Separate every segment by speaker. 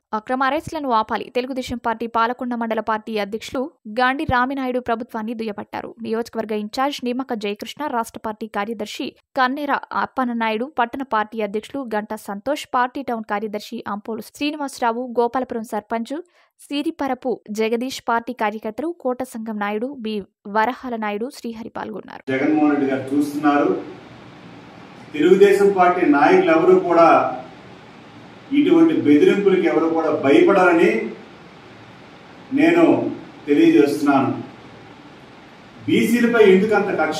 Speaker 1: అక్రమ అరెస్టులను ఆపాలి తెలుగుదేశం పార్టీ పాలకొండ మండల పార్టీ అధ్యక్షులు గాండి రామినాయుడు ప్రభుత్వాన్ని దుయ్యబట్టారు నియోజకవర్గ ఇన్ఛార్జ్ నిమ్మక జయకృష్ణ రాష్ట్ర పార్టీ కార్యదర్శి కన్నెర అప్పన్ననాయుడు పట్టణ పార్టీ అధ్యక్షులు గంటా సంతోష్ పార్టీ టౌన్ కార్యదర్శి అంపోలు శ్రీనివాసరావు గోపాలపురం సర్పంచ్ సిరిపరపు జగదీష్ పార్టీ కార్యకర్తలు కోట సంఘం నాయుడు బి వరహాల నాయుడు శ్రీహరి పాల్గొన్నారు
Speaker 2: జగన్మోహన్ రెడ్డి గారు చూస్తున్నారు తెలుగుదేశం పార్టీ నాయకులు ఎవరు కూడా ఇటువంటి బెదిరింపులకు ఎవరు కూడా భయపడాలని నేను తెలియజేస్తున్నాను బీసీలపై ఎందుకు అంత కక్ష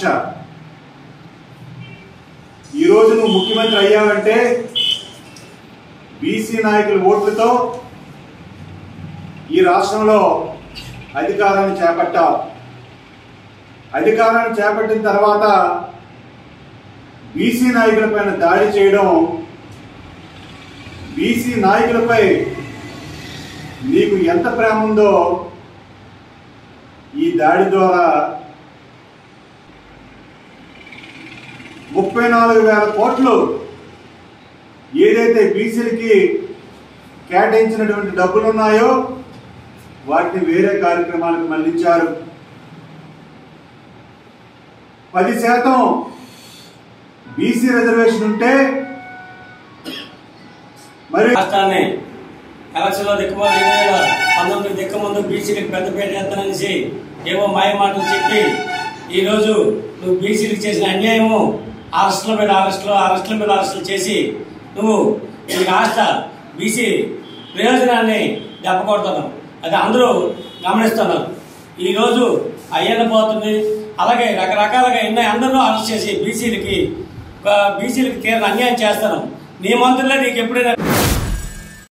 Speaker 2: ఈరోజు నువ్వు ముఖ్యమంత్రి అయ్యావంటే బీసీ నాయకుల ఓట్లతో ఈ రాష్ట్రంలో అధికారాన్ని చేపట్టావు అధికారాన్ని చేపట్టిన తర్వాత బీసీ నాయకులపైన దాడి చేయడం బీసీ నాయకులపై నీకు ఎంత ప్రేమ ఉందో ఈ దాడి ద్వారా ముప్పై నాలుగు వేల కోట్లు ఏదైతే బీసీలకి కేటాయించినటువంటి డబ్బులు ఉన్నాయో వాటిని వేరే కార్యక్రమాలకు మళ్లించారు పది శాతం బీసీ రిజర్వేషన్ ఉంటే మరి
Speaker 3: రాష్ట్రాన్ని ఎలక్షన్లో దిక్కుమని రెండు వేల పంతొమ్మిది దిక్కు ముందు బీసీలకు పెద్దపేట ఎత్తననేసి ఏవో మాయ మాటలు చెప్పి ఈ రోజు నువ్వు బీసీలకు చేసిన అన్యాయము అరెస్టుల మీద అరెస్టులు అరెస్టుల మీద అరెస్టులు చేసి నువ్వు ఈ రాష్ట్ర బీసీ ప్రయోజనాన్ని దెబ్బకొడుతున్నావు అది అందరూ గమనిస్తున్నారు ఈ రోజు అయ్యన్న పోతుంది అలాగే రకరకాలుగా ఎన్నో అందరూ అరెస్ట్ చేసి బీసీలకి బీసీలకి తీరని అన్యాయం చేస్తాను నీ మంత్రులే నీకు ఎప్పుడైనా